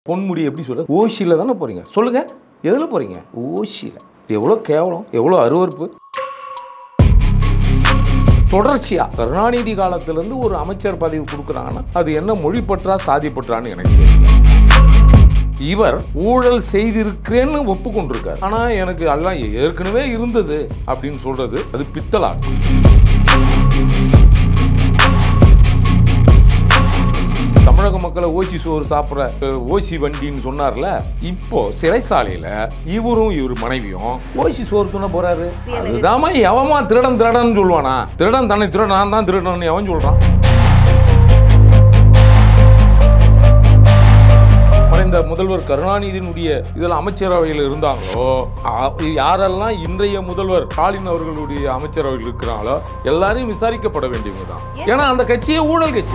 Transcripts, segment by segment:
பொன்முடி எப்படி சொல்ல ஓசியில் தானே போகிறீங்க சொல்லுங்கள் எதில் போகிறீங்க ஓசியில் எவ்வளோ கேவலம் எவ்வளோ அருவருப்பு தொடர்ச்சியா கருணாநிதி காலத்திலேருந்து ஒரு அமைச்சர் பதவி கொடுக்குறாங்கன்னா அது என்ன மொழி பற்றா சாதி பற்றான்னு எனக்கு தெரியல இவர் ஊழல் செய்திருக்கிறேன்னு ஒப்புக்கொண்டிருக்கார் ஆனா எனக்கு எல்லாம் ஏற்கனவே இருந்தது அப்படின்னு சொல்றது அது பித்தலாட்டம் தமிழக மக்களை ஓசி சோறு சாப்பிட்ற அஹ், ஓசி வண்டின்னு சொன்னார்ல இப்போ சிறைசாலையில இவரும் இவர் மனைவியும் ஓசி சோறு துணை போறாரு அதுதாம்மா எவமா திருடன் திருடன்னு சொல்லுவானா திருடன் தன்னை திருடன் நான் தான் திருடன் எவன் சொல்றான் மறைந்த முதல்வர் கருணாநிதியினுடைய இதில் அமைச்சரவையில் இருந்தாங்களோ ஆ- யாரெல்லாம் இன்றைய முதல்வர் ஸ்டாலின் அவர்களுடைய அமைச்சரவையில் இருக்கிறாங்களோ எல்லாரையும் விசாரிக்கப்பட வேண்டியவங்க தான் ஏன்னா அந்த கட்சியே ஊழல் கட்சி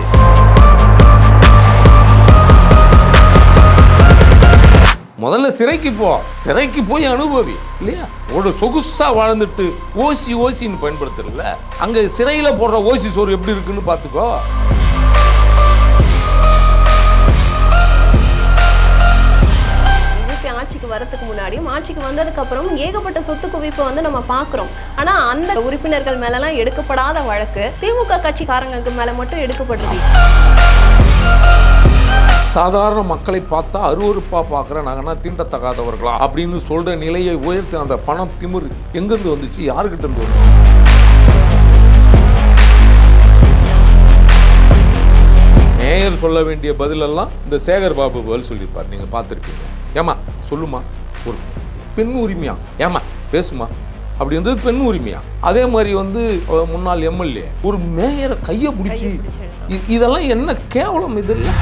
முதல்ல சிறைக்கு போ சிறைக்கு போய் அனுபவி இல்லையா ஒரு சொகுசா வாழ்ந்துட்டு ஓசி ஓசின்னு பயன்படுத்துறல அங்க சிறையில போடுற ஓசி சோறு எப்படி இருக்குன்னு பாத்துக்கோ பிஜேபி ஆட்சிக்கு வரதுக்கு முன்னாடியும் ஆட்சிக்கு வந்ததுக்கு அப்புறம் ஏகப்பட்ட சொத்து குவிப்பை வந்து நம்ம பார்க்குறோம் ஆனா அந்த உறுப்பினர்கள் மேலலாம் எடுக்கப்படாத வழக்கு திமுக கட்சிக்காரங்களுக்கு மேல மட்டும் எடுக்கப்பட்டிருக்கு சாதாரண மக்களை பார்த்தா அருவருப்பா பார்க்குற நாங்கன்னா தீண்டத்தகாதவர்களா அப்படின்னு சொல்ற நிலையை உயர்த்தி அந்த பணம் திமிரு எங்கிருந்து வந்துச்சு யாருக்கிட்ட இருந்து வந்துச்சு மேயர் சொல்ல வேண்டிய பதிலெல்லாம் இந்த சேகர் பாபு பதில் சொல்லியிருப்பார் நீங்க பார்த்துருப்பீங்க ஏமா சொல்லுமா ஒரு பெண் உரிமையா ஏமா பேசுமா அப்படின்றது பெண் உரிமையா அதே மாதிரி வந்து அஹ், முன்னாள் எம்எல்ஏ ஒரு மேயரை கையை பிடிச்சி கையை பிடிச்சு இழுத்தான். இ- இதெல்லாம் என்ன கேவலம் இது இல்லை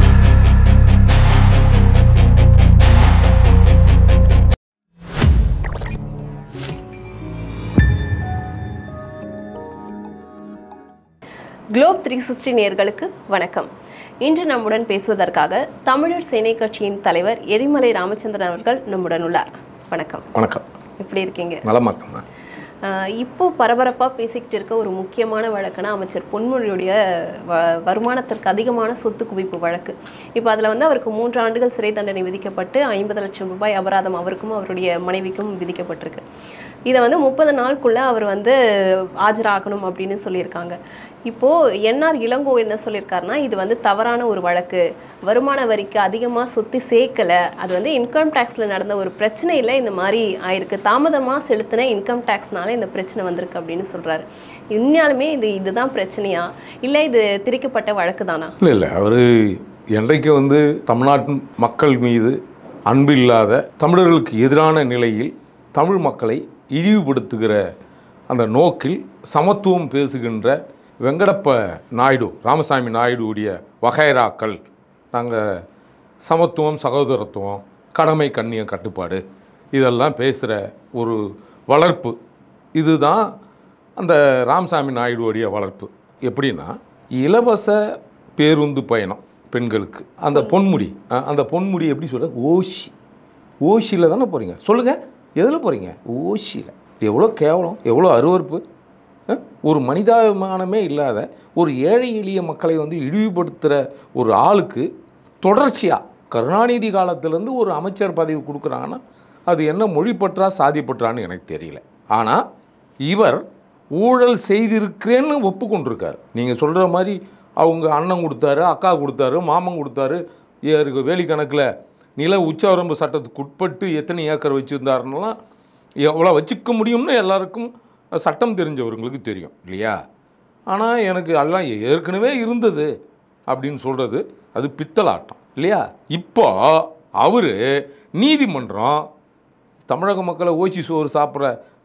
குளோப் த்ரீ சிக்ஸ்டி நேர்களுக்கு வணக்கம் இன்று நம்முடன் பேசுவதற்காக தமிழர் சேனை கட்சியின் தலைவர் எரிமலை ராமச்சந்திரன் அவர்கள் நம்முடன் உள்ளார் வணக்கம் வணக்கம் எப்படி இருக்கீங்க நலமாக்கம்மா ஆஹ் இப்போ பரபரப்பாக பேசிக்கிட்டு இருக்க ஒரு முக்கியமான வழக்குனா அமைச்சர் பொன்முடியுடைய வ வருமானத்திற்கு அதிகமான சொத்து குவிப்பு வழக்கு இப்போ அதில் வந்து அவருக்கு மூன்று ஆண்டுகள் சிறை தண்டனை விதிக்கப்பட்டு ஐம்பது லட்சம் ரூபாய் அபராதம் அவருக்கும் அவருடைய மனைவிக்கும் விதிக்கப்பட்டிருக்கு இதை வந்து முப்பது நாளுக்குள்ளே அவர் வந்து ஆஜராகணும் அப்படின்னு சொல்லியிருக்காங்க இப்போது என்ஆர் இளங்கோ என்ன சொல்லியிருக்காருன்னா இது வந்து தவறான ஒரு வழக்கு வருமான வரிக்கு அதிகமாக சொத்து சேர்க்கலை அது வந்து இன்கம் டேக்ஸில் நடந்த ஒரு பிரச்சனையில் இந்த மாதிரி ஆயிருக்கு தாமதமாக செலுத்தின இன்கம் டேக்ஸ்னால இந்த பிரச்சனை வந்திருக்கு அப்படின்னு சொல்கிறாரு உண்மையாலுமே இது இதுதான் பிரச்சனையா இல்லை இது திரிக்கப்பட்ட வழக்கு தானா இல்லை இல்லை அவர் என்றைக்கு வந்து தமிழ்நாட்டு மக்கள் மீது அன்பு இல்லாத தமிழர்களுக்கு எதிரான நிலையில் தமிழ் மக்களை இழிவுபடுத்துகிற அந்த நோக்கில் சமத்துவம் பேசுகின்ற வெங்கடப்ப நாயுடு ராமசாமி நாயுடுவுடைய வகைராக்கள் நாங்கள் சமத்துவம் சகோதரத்துவம் கடமை கண்ணிய கட்டுப்பாடு இதெல்லாம் பேசுகிற ஒரு வளர்ப்பு இதுதான் அந்த ராமசாமி நாயுடுவுடைய வளர்ப்பு எப்படின்னா இலவச பேருந்து பயணம் பெண்களுக்கு அந்த பொன்முடி அஹ், அந்த பொன்முடி எப்படி சொல்ற ஓசி ஓசியில் தானே போகிறீங்க சொல்லுங்கள் எதில் போகிறீங்க ஓசியில் எவ்வளோ கேவலம் எவ்வளோ அருவருப்பு அஹ், ஒரு மனிதாபிமானமே இல்லாத ஒரு ஏழை எளிய மக்களை வந்து இழிவுபடுத்துகிற ஒரு ஆளுக்கு தொடர்ச்சியாக கருணாநிதி காலத்திலேருந்து ஒரு அமைச்சர் பதவி கொடுக்குறாங்கன்னா அது என்ன மொழி பற்றா சாதி பற்றான்னு எனக்கு தெரியல ஆனால் இவர் ஊழல் செய்திருக்கிறேன்னு ஒப்புக்கொண்டிருக்கார் நீங்கள் சொல்கிற மாதிரி அவங்க அண்ணன் கொடுத்தாரு அக்கா கொடுத்தாரு மாமன் கொடுத்தாரு இவருக்கு வேலி கணக்கில் நில உச்சவரம்பு சட்டத்துக்கு உட்பட்டு எத்தனை ஏக்கர் வச்சுருந்தாருன்னெலாம் எவ்வளோ வச்சுக்க முடியும்னு எல்லாருக்கும் சட்டம் தெரிஞ்சவர்களுக்கு தெரியும் இல்லையா ஆனால் எனக்கு எல்லாம் ஏற்கனவே இருந்தது அப்படின்னு சொல்கிறது அது பித்தலாட்டம் இல்லையா இப்போ அவர் நீதிமன்றம் தமிழக மக்களை ஓசி சோறு சாப்பிட்ற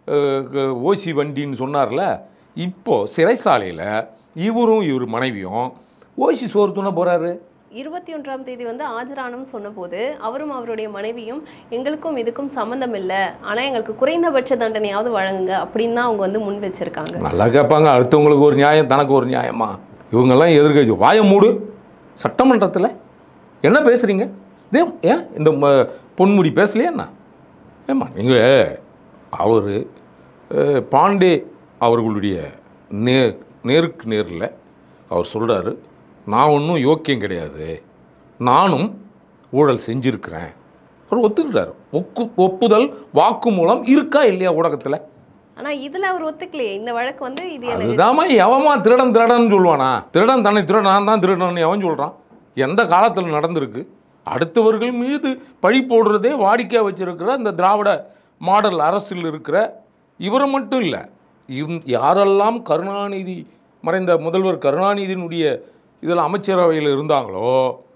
ஓசி வண்டின்னு சொன்னார்ல இப்போ சிறைசாலையில் இவரும் இவர் மனைவியும் ஓசி சோறு துணை போகிறாரு இருபத்தி ஒன்றாம் தேதி வந்து ஆஜரானும் சொன்னபோது அவரும் அவருடைய மனைவியும் எங்களுக்கும் இதுக்கும் சம்மந்தம் இல்லை ஆனால் எங்களுக்கு குறைந்தபட்ச தண்டனையாவது வழங்குங்க அப்படின்னு தான் அவங்க வந்து முன் வச்சிருக்காங்க நல்லா கேட்பாங்க அடுத்தவங்களுக்கு ஒரு நியாயம் தனக்கு ஒரு நியாயமா இவங்கெல்லாம் எதிர்கட்சி வாய மூடு சட்டமன்றத்தில் என்ன பேசுகிறீங்க இதே ஏன் இந்த ம- பொன்முடி பேசலையா என்ன ஏம்மா நீங்கள் அவர் பாண்டே அவர்களுடைய நே நேருக்கு நேரில் அவர் சொல்கிறாரு நான் ஒன்றும் யோக்கியம் கிடையாது நானும் ஊழல் செஞ்சிருக்கிறேன் அவர் ஒத்துக்கிட்டார் ஒக்கு ஒப்புதல் வாக்குமூலம் இருக்கா இல்லையா ஊடகத்தில் ஆனா இதுல அவர் ஒத்துக்கலையே இந்த வழக்கு வந்து இது எனக்கு அதுதாம்மா எவமா திருடன் திருடன்னு சொல்லுவானா திருடன் தன்னை திருடன் நான் தான் திருடன் எவன் சொல்கிறான் எந்த காலத்தில் நடந்திருக்கு அடுத்தவர்கள் மீது பழி போடுறதே வாடிக்கை வச்சிருக்கிற இந்த திராவிட மாடல் அரசில் இருக்கிற இவரை மட்டும் இல்லை இவ் யாரெல்லாம் கருணாநிதி மறைந்த முதல்வர் கருணாநிதியினுடைய இதில் அமைச்சரவையில் இருந்தாங்களோ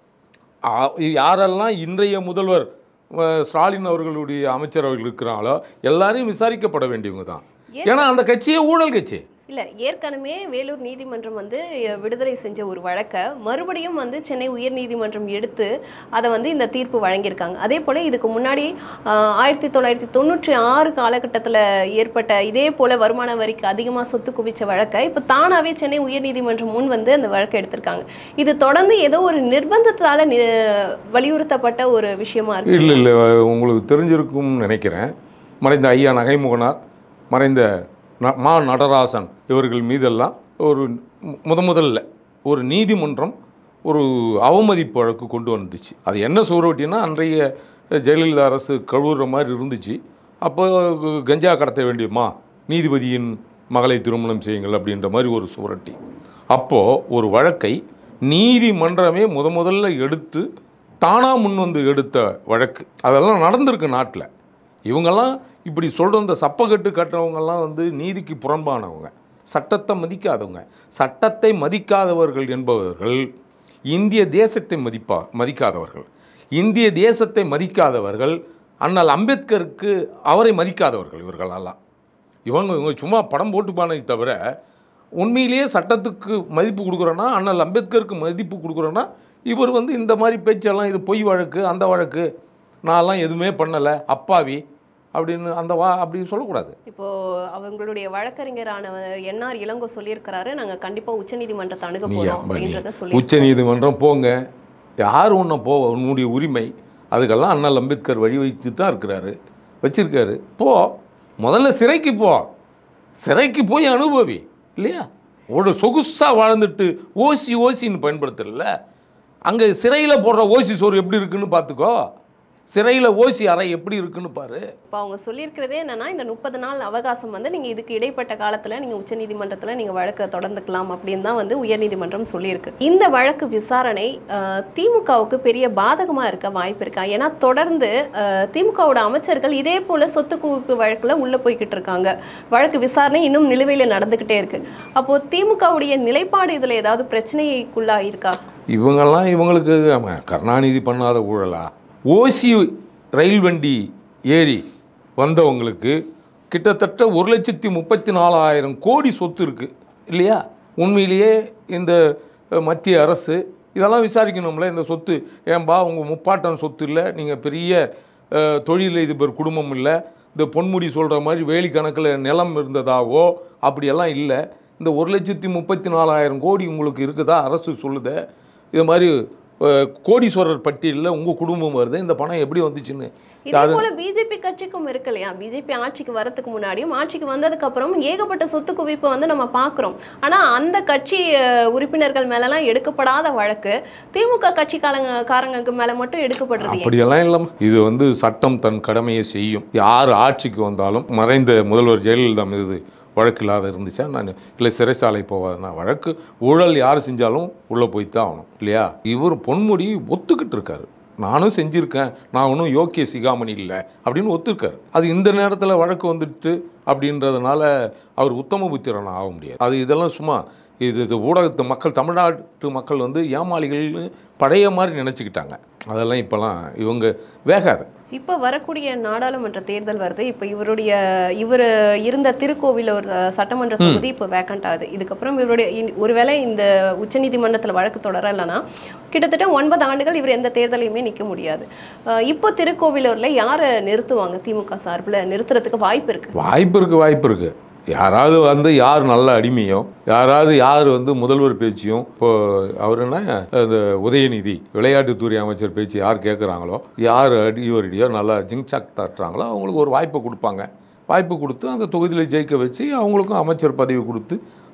ஆ- யாரெல்லாம் இன்றைய முதல்வர் அஹ், ஸ்டாலின் அவர்களுடைய அமைச்சரவையில் இருக்கிறாங்களோ எல்லாரையும் விசாரிக்கப்பட வேண்டியவங்க தான் ஏன்னா அந்த கட்சியே ஊழல் கட்சி இல்ல ஏற்கனவே வேலூர் நீதிமன்றம் வந்து அஹ், விடுதலை செஞ்ச ஒரு வழக்கை மறுபடியும் வந்து சென்னை உயர் நீதிமன்றம் எடுத்து அதை வந்து இந்த தீர்ப்பு வழங்கியிருக்காங்க அதே போல இதுக்கு முன்னாடி அஹ், ஆயிரத்தி தொள்ளாயிரத்தி தொண்ணூற்றி ஆறு காலகட்டத்தில் ஏற்பட்ட இதே போல வருமான வரிக்கு அதிகமாக சொத்து குவிச்ச வழக்கை இப்போ தானாவே சென்னை உயர் நீதிமன்றம் முன் வந்து அந்த வழக்கை எடுத்திருக்காங்க இது தொடர்ந்து ஏதோ ஒரு நிர்பந்தத்தால நி- வலியுறுத்தப்பட்ட ஒரு விஷயமா இருக்கு இல்லை இல்லை உங்களுக்கு தெரிஞ்சிருக்கும்னு நினைக்கிறேன் மறைந்த ஐயா நகைமுகனார் மறைந்த ந- மா நடராசன் இவர்கள் மீதெல்லாம் ஒரு மு- முத முதல்ல ஒரு நீதிமன்றம் ஒரு அவமதிப்பு வழக்கு கொண்டு வந்துச்சு அது என்ன சுவரொட்டினா அன்றைய ஜெயலலிதா அரசு கழுவுற மாதிரி இருந்துச்சு அப்போ கஞ்சா கடத்த வேண்டியமா நீதிபதியின் மகளை திருமணம் செய்யுங்கள் அப்படின்ற மாதிரி ஒரு சுவரொட்டி அப்போது ஒரு வழக்கை நீதிமன்றமே முத முதல்ல எடுத்து தானாக முன் வந்து எடுத்த வழக்கு அதெல்லாம் நடந்திருக்கு நாட்டில் இவங்கெல்லாம் இப்படி சொல்கிற இந்த சப்பக்கட்டு கட்டுறவங்கெல்லாம் வந்து நீதிக்கு புறம்பானவங்க சட்டத்தை மதிக்காதவங்க சட்டத்தை மதிக்காதவர்கள் என்பவர்கள் இந்திய தேசத்தை மதிப்பா மதிக்காதவர்கள் இந்திய தேசத்தை மதிக்காதவர்கள் அண்ணல் அம்பேத்கருக்கு அவரை மதிக்காதவர்கள் இவர்களெல்லாம் இவங்க இவங்க சும்மா படம் போட்டுப்பானே தவிர உண்மையிலேயே சட்டத்துக்கு மதிப்பு கொடுக்குறோன்னா அண்ணல் அம்பேத்கருக்கு மதிப்பு கொடுக்குறோன்னா இவர் வந்து இந்த மாதிரி பேச்செல்லாம் இது பொய் வழக்கு அந்த வழக்கு நான்லாம் எதுவுமே பண்ணலை அப்பாவி அப்படின்னு அந்த வா அப்படி சொல்லக்கூடாது இப்போ அவங்களுடைய வழக்கறிஞரான என்ஆர் இளங்கோ சொல்லியிருக்கிறாரு நாங்க கண்டிப்பா உச்சநீதிமன்றத்தை அணுக நீ போறோம் அப்ப நீ அப்படின்றத சொல்லி உச்ச நீதிமன்றம் போங்க யார் ஒன்று போ உன்னுடைய உரிமை அதுக்கெல்லாம் அண்ணல் அம்பேத்கர் வழி வைத்து தான் இருக்கிறாரு வச்சிருக்காரு போ முதல்ல சிறைக்கு போ சிறைக்கு போய் அனுபவி இல்லையா ஒரு சொகுசாக வாழ்ந்துட்டு ஓசி ஓசின்னு பயன்படுத்தல அங்கே சிறையில் போடுற ஓசி சோறு எப்படி இருக்குன்னு பார்த்துக்கோ சிறையில் ஓசி அறை எப்படி இருக்குன்னு பாரு இப்போ அவங்க சொல்லியிருக்கிறதே என்னன்னா இந்த முப்பது நாள் அவகாசம் வந்து நீங்க இதுக்கு இடைப்பட்ட காலத்துல நீங்க உச்சநீதிமன்றத்துல நீங்க வழக்கை தொடர்ந்துக்கலாம் அப்படின்னு தான் வந்து உயர்நீதிமன்றம் சொல்லியிருக்கு இந்த வழக்கு விசாரணை அஹ், திமுகவுக்கு பெரிய பாதகமா இருக்க வாய்ப்பு இருக்கா ஏன்னா தொடர்ந்து அஹ், திமுகவோட அமைச்சர்கள் இதே போல சொத்து குவிப்பு வழக்குல உள்ள போய்கிட்டு இருக்காங்க வழக்கு விசாரணை இன்னும் நிலுவையில நடந்துகிட்டே இருக்கு அப்போ திமுகவுடைய நிலைப்பாடு இதுல ஏதாவது பிரச்சனைக்குள்ளா இருக்கா இவங்கெல்லாம் இவங்களுக்கு ஆமா, கருணாநிதி பண்ணாத ஊழலா ஓசி ரயில் வண்டி ஏறி வந்தவங்களுக்கு கிட்டத்தட்ட ஒரு லட்சத்தி முப்பத்தி நாலாயிரம் கோடி சொத்து இருக்குது இல்லையா உண்மையிலேயே இந்த அஹ், மத்திய அரசு இதெல்லாம் விசாரிக்கணும்ல இந்த சொத்து ஏன்பா உங்கள் முப்பாட்டன் சொத்து இல்லை நீங்கள் பெரிய அஹ், தொழிலதிபர் குடும்பம் இல்லை இந்த பொன்முடி சொல்கிற மாதிரி வேலி கணக்கில் நிலம் இருந்ததாவோ அப்படியெல்லாம் இல்லை இந்த ஒரு லட்சத்தி முப்பத்தி நாலாயிரம் கோடி உங்களுக்கு இருக்குதா அரசு சொல்லுதே இது மாதிரி அஹ், கோடீஸ்வரர் பட்டியலில் உங்கள் குடும்பம் வருது இந்த பணம் எப்படி வந்துச்சுன்னு இதே போல பிஜேபி கட்சிக்கும் இருக்கு இல்லையா பிஜேபி ஆட்சிக்கு வரதுக்கு முன்னாடியும் ஆட்சிக்கு வந்ததுக்கு அப்புறம் ஏகப்பட்ட சொத்து குவிப்பை வந்து நம்ம பார்க்குறோம் ஆனா அந்த கட்சி அஹ், உறுப்பினர்கள் மேலலாம் எடுக்கப்படாத வழக்கு திமுக கட்சிக்காரங்க காரங்களுக்கு மேல மட்டும் எடுக்கப்படுறது ஏன்? அப்படியெல்லாம் இல்லைம்மா இது வந்து சட்டம் தன் கடமையை செய்யும் யார் ஆட்சிக்கு வந்தாலும் மறைந்த முதல்வர் ஜெயலலிதா மீது வழக்கு இல்லாத இருந்துச்சா நான் இல்லை சிறைச்சாலை போவாதுன்னா வழக்கு ஊழல் யார் செஞ்சாலும் உள்ளே போய் தான் ஆகணும் இல்லையா இவர் பொன்முடி ஒத்துக்கிட்டு இருக்காரு நானும் செஞ்சுருக்கேன் நான் ஒன்றும் யோக்கிய சிகாமணி இல்லை அப்படின்னு ஒத்துருக்காரு அது இந்த நேரத்தில் வழக்கு வந்துட்டு அப்படின்றதுனால அவர் உத்தம புத்திரன் ஆக முடியாது அது இதெல்லாம் சும்மா இது இது ஊடகத்து மக்கள் தமிழ்நாட்டு மக்கள் வந்து ஏமாளிகள்னு பழைய மாதிரி நினச்சிக்கிட்டாங்க அதெல்லாம் இப்போல்லாம் இவங்க வேகாது இப்போ வரக்கூடிய நாடாளுமன்ற தேர்தல் வருது இப்போ இவருடைய இவர் இருந்த திருக்கோவில் ஒரு அஹ், சட்டமன்ற தொகுதி இப்போ வேக்கண்ட் ஆகுது இதுக்கப்புறம் இவருடைய இன்- ஒருவேளை இந்த உச்சநீதிமன்றத்தில் வழக்கு தொடரலைன்னா கிட்டத்தட்ட ஒன்பது ஆண்டுகள் இவர் எந்த தேர்தலையுமே நிற்க முடியாது அஹ், இப்போ திருக்கோவிலூரில் யாரை நிறுத்துவாங்க திமுக சார்பில் நிறுத்துறதுக்கு வாய்ப்பு இருக்கு வாய்ப்பு இருக்குது வாய்ப்பு இருக்குது யாராவது வந்து யார் நல்ல அடிமையோ யாராவது யார் வந்து முதல்வர் பேச்சையும் இப்போ அவர் என்ன அந்த உதயநிதி விளையாட்டுத்துறை அமைச்சர் பேச்சு யார் கேட்குறாங்களோ யார் அடி அடியோ நல்லா ஜிங்சாக் தட்டுறாங்களோ அவங்களுக்கு ஒரு வாய்ப்பை கொடுப்பாங்க வாய்ப்பு கொடுத்து அந்த தொகுதியில் ஜெயிக்க வச்சு அவங்களுக்கும் அமைச்சர் பதவி கொடுத்து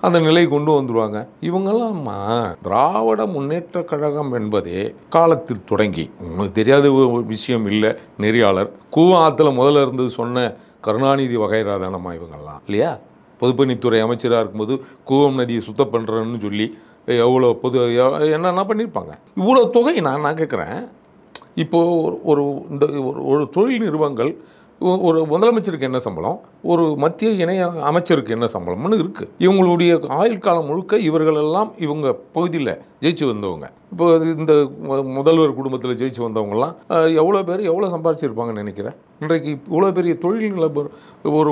அந்த நிலை கொண்டு வந்துருவாங்க இவங்கெல்லாம்மா திராவிட முன்னேற்ற கழகம் என்பதே காலத்தில் தொடங்கி உங்களுக்கு தெரியாத ஒரு விஷயம் இல்லை நெறியாளர் கூவாத்துல முதல்ல இருந்தது சொன்ன கருணாநிதி வகைரா தானம்மா இவங்கெல்லாம் இல்லையா பொதுப்பணித்துறை அமைச்சராக இருக்கும்போது கூவம் நதியை சுத்தம் பண்ணுறேன்னு சொல்லி எவ்வளோ பொது எ- என்னென்ன பண்ணியிருப்பாங்க இவ்வளோ தொகை நான் நான் கேட்குறேன் இப்போது ஒரு ஒரு இந்த ஒரு ஒரு தொழில் நிறுவனங்கள் ஒ- ஒரு முதலமைச்சருக்கு என்ன சம்பளம் ஒரு மத்திய இணைய அமைச்சருக்கு என்ன சம்பளம்னு இருக்குது இவங்களுடைய ஆயுள் காலம் முழுக்க இவர்களெல்லாம் இவங்க பகுதியில் ஜெயிச்சு வந்தவங்க இப்போ இந்த மு- முதல்வர் குடும்பத்தில் ஜெயிச்சு வந்தவங்கலாம் அஹ், எவ்வளோ பேர் எவ்வளோ சம்பாதிச்சிருப்பாங்கன்னு நினைக்கிறேன் இன்றைக்கு இவ்வளோ பெரிய தொழில் நிலபர் ஒரு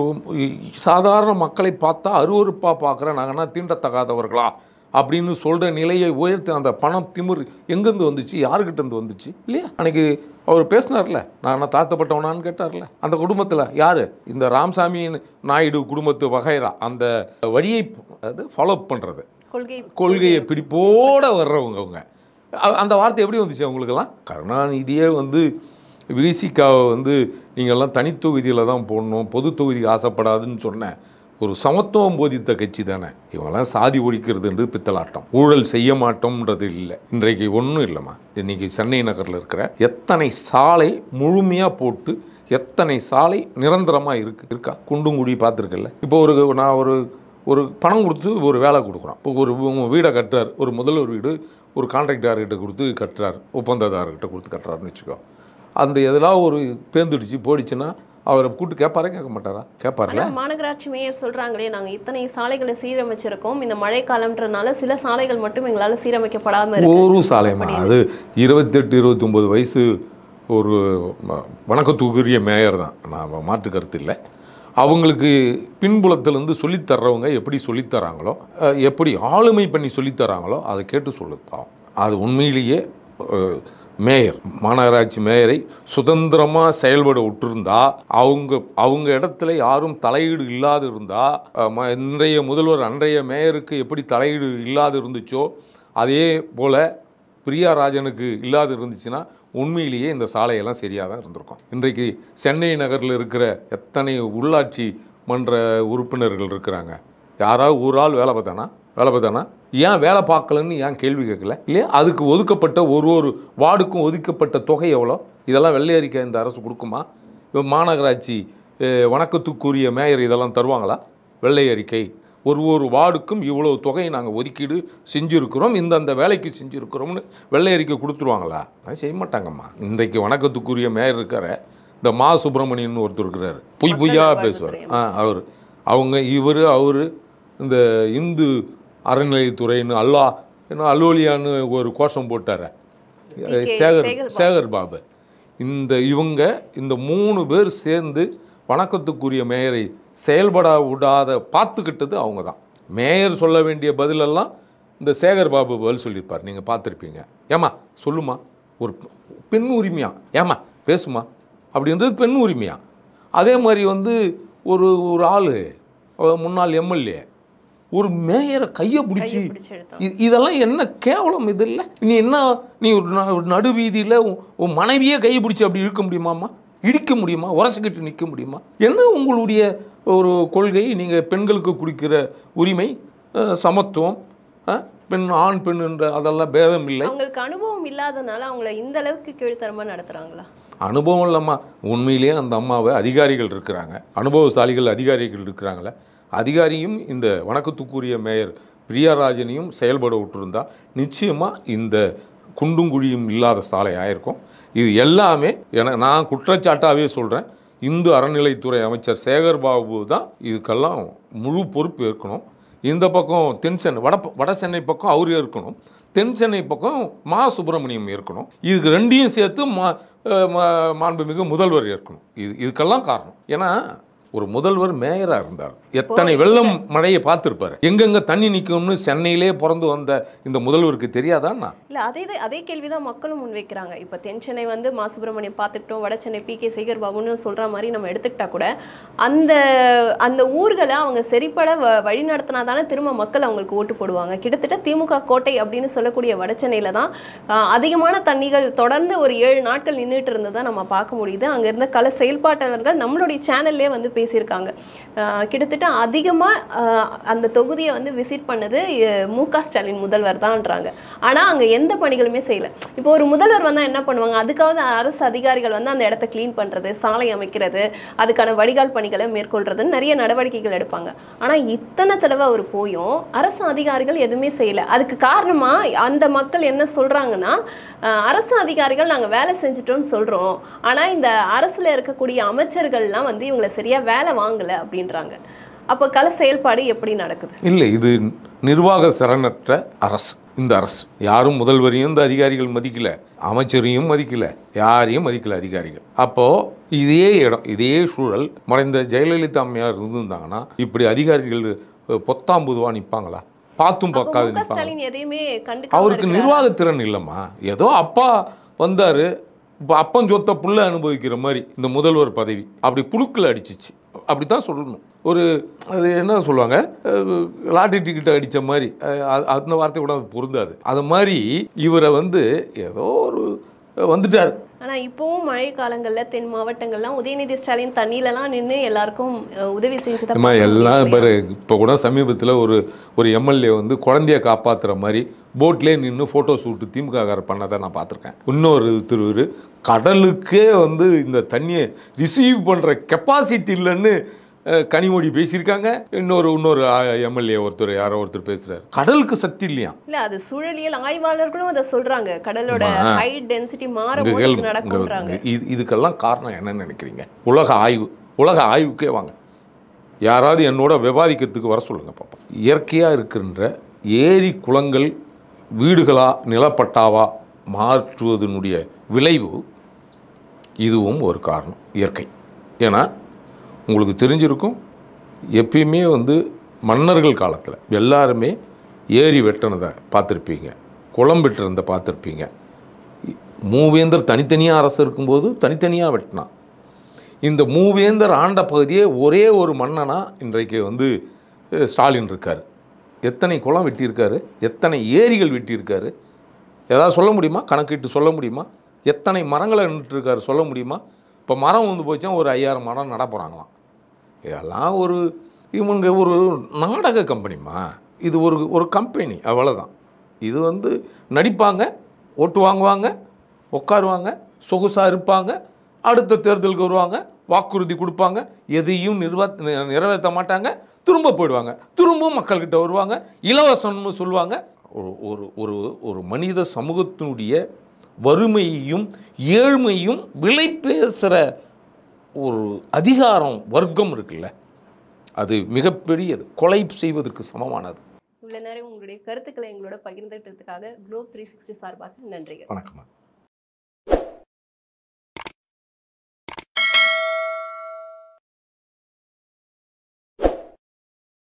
சாதாரண மக்களை பார்த்தா அருவருப்பாக பார்க்குற நாங்கன்னா தீண்டத்தகாதவர்களா அப்படின்னு சொல்கிற நிலையை உயர்த்தி அந்த பணம் திமிர் எங்கேருந்து வந்துச்சு யாருக்கிட்ட இருந்து வந்துச்சு இல்லையா அன்னைக்கு அவர் பேசினார்ல நான் என்ன தாழ்த்தப்பட்டவனான்னு கேட்டார்ல அந்த குடும்பத்தில் யார் இந்த ராமசாமி நாயுடு குடும்பத்து வகைரா அந்த வழியை அது ஃபாலோ பண்ணுறது கொள்கை கொள்கையை பிடிப்போட வர்றவங்க அவங்க அ- அந்த வார்த்தை எப்படி வந்துச்சு அவங்களுக்கெல்லாம் கருணாநிதியே வந்து விசிகாவை வந்து நீங்கள்லாம் தனித்தொகுதியில் தான் போடணும் பொது தொகுதிக்கு ஆசைப்படாதுன்னு சொன்ன ஒரு சமத்துவம் போதித்த கட்சி தானே இவங்கெல்லாம் சாதி ஒழிக்கிறதுன்றது பித்தலாட்டம் ஊழல் செய்ய மாட்டோம்ன்றது இல்லை இன்றைக்கு ஒன்றும் இல்லைம்மா இன்னைக்கு சென்னை நகரில் இருக்கிற எத்தனை சாலை முழுமையாக போட்டு எத்தனை சாலை நிரந்தரமாக இருக்கு இருக்கா குண்டுங்குடி பார்த்துருக்கல இப்போ ஒரு நான் ஒரு ஒரு பணம் கொடுத்து ஒரு வேலை கொடுக்குறோம் இப்போ ஒரு உங்க வீடை கட்டுறார் ஒரு முதல்வர் வீடு ஒரு கான்ட்ராக்டார்கிட்ட கொடுத்து கட்டுறார் ஒப்பந்ததாரர்கிட்ட கொடுத்து கட்டுறாருன்னு வச்சுக்கோ அந்த எதெல்லாம் ஒரு பேந்துடுச்சு போயிடுச்சுன்னா அவரை கூப்பிட்டு கேட்பாரா கேட்க மாட்டாரா கேட்பார்ல ஆனா மாநகராட்சி மேயர் சொல்றாங்களே நாங்க இத்தனை சாலைகளை சீரமைச்சிருக்கோம் இந்த மழை காலம்ன்றனால சில சாலைகள் மட்டும் எங்களால சீரமைக்கப்படாம இருக்கு ஒரு சாலையம்மா அது இருபத்தெட்டு இருபத்தொம்போது வயசு ஒரு ம- வணக்கத்துக்குரிய மேயர் தான் நான் மாற்று கருத்து இல்லை அவங்களுக்கு பின்புலத்திலேருந்து சொல்லித்தர்றவங்க எப்படி சொல்லித்தராங்களோ அஹ், எப்படி ஆளுமை பண்ணி சொல்லித்தராங்களோ அதை கேட்டு சொல்லுத்தான் அது உண்மையிலேயே அஹ், மேயர் மாநகராட்சி மேயரை சுதந்திரமாக செயல்பட விட்டுருந்தா அவங்க அவங்க இடத்துல யாரும் தலையீடு இல்லாது இருந்தா அஹ், ம- இன்றைய முதல்வர் அன்றைய மேயருக்கு எப்படி தலையீடு இல்லாது இருந்துச்சோ அதே போல பிரியா ராஜனுக்கு இல்லாது இருந்துச்சுன்னா உண்மையிலேயே இந்த சாலையெல்லாம் சரியாக தான் இருந்திருக்கும் இன்றைக்கு சென்னை நகரில் இருக்கிற எத்தனை உள்ளாட்சி மன்ற உறுப்பினர்கள் இருக்கிறாங்க யாராவது ஒரு ஆள் வேலை பார்த்தானா வேலை பார்த்தானா ஏன் வேலை பார்க்கலன்னு ஏன் கேள்வி கேட்கல இல்லையா அதுக்கு ஒதுக்கப்பட்ட ஒரு ஒரு வார்டுக்கும் ஒதுக்கப்பட்ட தொகை எவ்வளோ இதெல்லாம் வெள்ளை அறிக்கை இந்த அரசு கொடுக்குமா இப்போ மாநகராட்சி அஹ், வணக்கத்துக்குரிய மேயர் இதெல்லாம் தருவாங்களா வெள்ளை அறிக்கை ஒரு ஒரு வார்டுக்கும் இவ்வளோ தொகையை நாங்கள் ஒதுக்கீடு செஞ்சுருக்கிறோம் இந்த அந்த வேலைக்கு செஞ்சுருக்கிறோம்னு வெள்ளை அறிக்கை கொடுத்துருவாங்களா அது செய்ய மாட்டாங்கம்மா இன்றைக்கு வணக்கத்துக்குரிய மேயர் இருக்கார இந்த மா சுப்பிரமணியன் ஒருத்தர் இருக்கிறாரு பொய் பொய்யா மக்கள் பேசுவார் நல்வாழ்வுத்துறை ஆ அவர் அவங்க இவர் அவர் இந்த இந்து அறநிலையத்துறைன்னு அல்லா என்ன அல்லோலியான்னு ஒரு கோஷம் போட்டார கே. சேகர் சேகர் பாபு. சேகர் பாபு இந்த இவங்க இந்த மூணு பேர் சேர்ந்து வணக்கத்துக்குரிய மேயரை செயல்பட விடாத பார்த்துக்கிட்டது அவங்க தான் மேயர் சொல்ல வேண்டிய பதிலெல்லாம் இந்த சேகர் பாபு பதில் சொல்லியிருப்பார் நீங்கள் பார்த்துருப்பீங்க ஏம்மா சொல்லுமா ஒரு பெண் உரிமையா ஏம்மா பேசுமா அப்படின்றது பெண் உரிமையா அதே மாதிரி வந்து ஒரு ஒரு ஆள் முன்னாள் எம்எல்ஏ ஒரு மேயரை கையை பிடிச்சி கையை பிடிச்சு எடுத்தோம் இ- இதெல்லாம் என்ன கேவலம் இது இல்லை நீ என்ன நீ ஒரு ந- ஒரு நடு வீதியில் உன் மனைவியே கையை பிடிச்சி அப்படி இழுக்க முடியுமாம்மா இடிக்க முடியுமா உரசிக்கிட்டு நிற்க முடியுமா என்ன உங்களுடைய ஒரு கொள்கை நீங்கள் பெண்களுக்கு கொடுக்கிற உரிமை அஹ், சமத்துவம் அஹ், பெண் ஆண் பெண் என்ற அதெல்லாம் பேதம் இல்லை அவங்களுக்கு அனுபவம் இல்லாதனால அவங்கள இந்த அளவுக்கு கீழ்த்தரமா நடத்துறாங்களா அனுபவம் இல்லைம்மா உண்மையிலேயே அந்த அம்மாவை அதிகாரிகள் இருக்கிறாங்க அனுபவசாலிகள் அதிகாரிகள் இருக்கிறாங்களே அதிகாரியும் இந்த வணக்கத்துக்குரிய மேயர் பிரியாராஜனையும் செயல்பட விட்டுருந்தா நிச்சயமாக இந்த குண்டும் குழியும் இல்லாத சாலை ஆயிருக்கும் இது எல்லாமே என நான் குற்றச்சாட்டாகவே சொல்கிறேன் இந்து அறநிலைத்துறை அமைச்சர் சேகர் பாபு தான் இதுக்கெல்லாம் முழு பொறுப்பு ஏற்கணும் இந்த பக்கம் தென் சென்னை வட வட சென்னை பக்கம் அவர் இருக்கணும் தென் சென்னை பக்கம் மா சுப்பிரமணியம் இருக்கணும் இதுக்கு ரெண்டையும் சேர்த்து மா அஹ் மா- மாண்புமிகு முதல்வர் ஏற்கணும் இது இதுக்கெல்லாம் காரணம் ஏன்னா ஒரு முதல்வர் மேயராக இருந்தார் எத்தனை வெள்ளம் மழையை பார்த்துருப்பாரு எங்கெங்க தண்ணி நிற்கும்னு சென்னையிலே பிறந்து வந்த இந்த முதல்வருக்கு தெரியாதான்னா இல்ல அதே தான் அதே கேள்விதான் மக்களும் முன்வைக்கிறாங்க இப்ப தென் சென்னை வந்து மா சுப்பிரமணியம் பார்த்துக்கிட்டோம் வட சென்னை பி கே சேகர் பாபுன்னு சொல்ற மாதிரி நம்ம எடுத்துக்கிட்டா கூட அந்த அந்த ஊர்களை அவங்க சரிப்பட வ- வழி நடத்தினா தானே திரும்ப மக்கள் அவங்களுக்கு ஓட்டு போடுவாங்க கிட்டத்தட்ட திமுக கோட்டை அப்படின்னு சொல்லக்கூடிய வட சென்னையில தான் ஆஹ், அதிகமான தண்ணிகள் தொடர்ந்து ஒரு ஏழு நாட்கள் நின்றுட்டு இருந்ததை நம்ம பார்க்க முடியுது அங்க இருந்த கல செயல்பாட்டாளர்கள் நம்மளுடைய சேனல்லே வந்து பேசியிருக்காங்க ஆஹ் கிட்டத்தட்ட அதிகமாக அந்த தொகுதியை வந்து விசிட் பண்ணது அஹ், மு க ஸ்டாலின் முதல்வர் தான்ன்றாங்க ஆனால் அங்கே எந்த பணிகளுமே செய்யல இப்போ ஒரு முதல்வர் வந்தால் என்ன பண்ணுவாங்க அதுக்காவது அரசு அதிகாரிகள் வந்து அந்த இடத்த க்ளீன் பண்ணுறது சாலை அமைக்கிறது அதுக்கான வடிகால் பணிகளை மேற்கொள்றதுன்னு நிறைய நடவடிக்கைகள் எடுப்பாங்க ஆனால் இத்தனை தடவை அவர் போயும் அரசு அதிகாரிகள் எதுவுமே செய்யல அதுக்கு காரணமா அந்த மக்கள் என்ன சொல்றாங்கன்னா அஹ், அரசு அதிகாரிகள் நாங்கள் வேலை செஞ்சுட்டோம்னு சொல்றோம் ஆனால் இந்த அரசுல இருக்கக்கூடிய அமைச்சர்கள்லாம் வந்து இவங்களை சரியா வேலை வாங்கல அப்படின்றாங்க அப்போ கள செயல்பாடு எப்படி நடக்குது இல்லை இது நிர்வாக சரணற்ற அரசு இந்த அரசு யாரும் முதல்வரையும் இந்த அதிகாரிகள் மதிக்கல அமைச்சரையும் மதிக்கல யாரையும் மதிக்கல அதிகாரிகள் அப்போ இதே இடம் இதே சூழல் மறைந்த ஜெயலலிதா அம்மையார் இருந்திருந்தாங்கன்னா இப்படி அதிகாரிகள் அஹ், பொத்தாம் பொதுவா நிற்பாங்களா பார்த்தும் அப்போ பார்க்காது மு க நிற்பாங்க ஸ்டாலின் எதையுமே கண்டுக்காம அவருக்கு இருக்கிறாரா? நிர்வாகத்திறன் இல்லைம்மா ஏதோ அப்பா வந்தார் இப்போ அப்பன் சொத்த புள்ள அனுபவிக்கிற மாதிரி இந்த முதல்வர் பதவி அப்படி புழுக்கள் அடிச்சிச்சு அப்படி தான் சொல்லணும் ஒரு அது என்ன சொல்லுவாங்க அஹ், லாட்டரி டிக்கெட் அடித்த மாதிரி அஹ், அது- அந்த வார்த்தை கூட பொருந்தாது அது மாதிரி இவரை வந்து ஏதோ ஒரு வந்துட்டார் ஆனா இப்பவும் மழை காலங்கள்ல தென் மாவட்டங்கள்லாம் உதயநிதி ஸ்டாலின் தண்ணியிலலாம் நின்னு எல்லாருக்கும் அஹ், உதவி செஞ்சதை அம்மா பார்க்க எல்லாம் முடியலையா? பாரு இப்போ கூட சமீபத்தில் ஒரு ஒரு எம்எல்ஏ வந்து குழந்தைய காப்பாற்றுற மாதிரி போட்லேயே நின்று ஃபோட்டோ ஷூட்டு திமுககாரர் பண்ணதை நான் பார்த்துருக்கேன் இன்னொரு திருவர் கடலுக்கே வந்து இந்த தண்ணியை ரிசீவ் பண்ணுற கெப்பாசிட்டி இல்லைன்னு அஹ், கனிமொழி பேசியிருக்காங்க இன்னொரு இன்னொரு எம்எல்ஏ ஒருத்தர் யாரோ ஒருத்தர் பேசுகிறார் கடலுக்கு சக்தி இல்லையா இல்ல அது சூழலியல் ஆய்வாளர்களும் அதை சொல்றாங்க கடலோட ஆமா. ஹை டென்சிட்டி மாறும் இங்க போது கேள் இது நடக்கும்ன்றாங்க இங்க இது இதுக்கெல்லாம் காரணம் என்னன்னு நினைக்கிறீங்க உலக ஆய்வு உலக ஆய்வுக்கே வாங்க யாராவது என்னோட விவாதிக்கிறதுக்கு வர சொல்லுங்க பாப்போம் இயற்கையாக இருக்கின்ற ஏரி குளங்கள் வீடுகளா நிலப்பட்டாவா மாற்றுவதனுடைய விளைவு இதுவும் ஒரு காரணம் இயற்கை ஏன்னா உங்களுக்கு தெரிஞ்சிருக்கும் எப்பயுமே வந்து மன்னர்கள் காலத்தில் எல்லாருமே ஏரி வெட்டினதை பார்த்துருப்பீங்க குளம் வெட்டுறதை பார்த்துருப்பீங்க மூவேந்தர் தனித்தனியாக அரசு இருக்கும்போது தனித்தனியாக வெட்டினான் இந்த மூவேந்தர் ஆண்ட பகுதியே ஒரே ஒரு மன்னனா இன்றைக்கு வந்து அஹ், ஸ்டாலின் இருக்கார் எத்தனை குளம் வெட்டியிருக்காரு எத்தனை ஏரிகள் வெட்டியிருக்காரு ஏதாவது சொல்ல முடியுமா கணக்கிட்டு சொல்ல முடியுமா எத்தனை மரங்களை நட்டுருக்காரு சொல்ல முடியுமா இப்போ மரம் வந்து போச்சா ஒரு ஐயாயிரம் மரம் நட போகிறாங்களாம் இதெல்லாம் ஒரு இவங்க ஒரு நாடக கம்பெனிமா இது ஒரு ஒரு கம்பெனி அவ்வளோதான் இது வந்து நடிப்பாங்க ஓட்டு வாங்குவாங்க உட்காருவாங்க சொகுசாக இருப்பாங்க அடுத்த தேர்தலுக்கு வருவாங்க வாக்குறுதி கொடுப்பாங்க எதையும் நிர்வா நிறைவேற்ற மாட்டாங்க திரும்ப போயிடுவாங்க திரும்பவும் மக்கள்கிட்ட வருவாங்க இலவசம்னு சொல்லுவாங்க ஒரு ஒரு ஒரு ஒரு மனித சமூகத்தினுடைய வறுமையையும் ஏழ்மையும் விலை பேசுகிற ஒரு அதிகாரம் வர்க்கம் இருக்குல்ல அது மிகப்பெரியது கொலை செய்வதற்கு சமமானது இவ்வளவு நேரம் உங்களுடைய கருத்துக்களை எங்களோட பகிர்ந்துட்டதுக்காக குளோப் த்ரீ சிக்ஸ்டி சார்பாக நன்றிகள் வணக்கம்